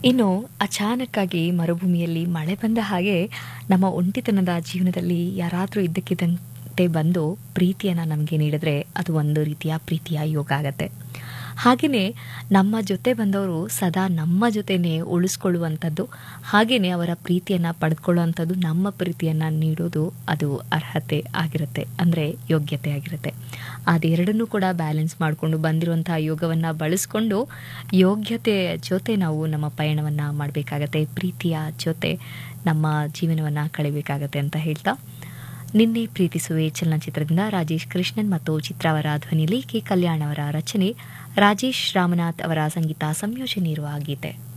ಇನ್ನು ಅಚಾನಕ್ಕಾಗಿ ಮರುಭೂಮಿಯಲ್ಲಿ ಮಳೆ ಬಂದ ಹಾಗೆ ನಮ್ಮ ಒಂಟಿತನದ ಜೀವನದಲ್ಲಿ ಯಾರಾದರೂ ಇದ್ದಕ್ಕಿದ್ದಂತೆ ಬಂದು ಪ್ರೀತಿಯನ್ನು ನಮಗೆ ನೀಡಿದ್ರೆ ಅದು ಒಂದು ರೀತಿಯ ಪ್ರೀತಿಯ ಯೋಗ ಆಗತ್ತೆ ಹಾಗೆಯೇ ನಮ್ಮ ಜೊತೆ ಬಂದವರು ಸದಾ ನಮ್ಮ ಜೊತೆನೇ ಉಳಿಸ್ಕೊಳ್ಳುವಂಥದ್ದು ಹಾಗೆಯೇ ಅವರ ಪ್ರೀತಿಯನ್ನು ಪಡೆದುಕೊಳ್ಳುವಂಥದ್ದು ನಮ್ಮ ಪ್ರೀತಿಯನ್ನು ನೀಡೋದು ಅದು ಅರ್ಹತೆ ಆಗಿರುತ್ತೆ ಅಂದರೆ ಯೋಗ್ಯತೆ ಆಗಿರುತ್ತೆ ಅದೆರಡನ್ನೂ ಕೂಡ ಬ್ಯಾಲೆನ್ಸ್ ಮಾಡಿಕೊಂಡು ಬಂದಿರುವಂತಹ ಯೋಗವನ್ನು ಬಳಸ್ಕೊಂಡು ಯೋಗ್ಯತೆಯ ಜೊತೆ ನಾವು ನಮ್ಮ ಪಯಣವನ್ನು ಮಾಡಬೇಕಾಗತ್ತೆ ಪ್ರೀತಿಯ ಜೊತೆ ನಮ್ಮ ಜೀವನವನ್ನು ಕಳಿಬೇಕಾಗತ್ತೆ ಅಂತ ಹೇಳ್ತಾ ನಿನ್ನೆ ಪ್ರೀತಿಸುವೆ ಚಲನಚಿತ್ರದಿಂದ ರಾಜೇಶ್ ಕೃಷ್ಣನ್ ಮತ್ತು ಚಿತ್ರ ಅವರ ಧ್ವನಿಯಲ್ಲಿ ಕೆ ಕಲ್ಯಾಣ್ ಅವರ ರಚನೆ ರಾಜೇಶ್ ರಾಮನಾಥ್ ಅವರ ಸಂಗೀತ ಸಂಯೋಜನೆ ಇರುವ ಗೀತೆ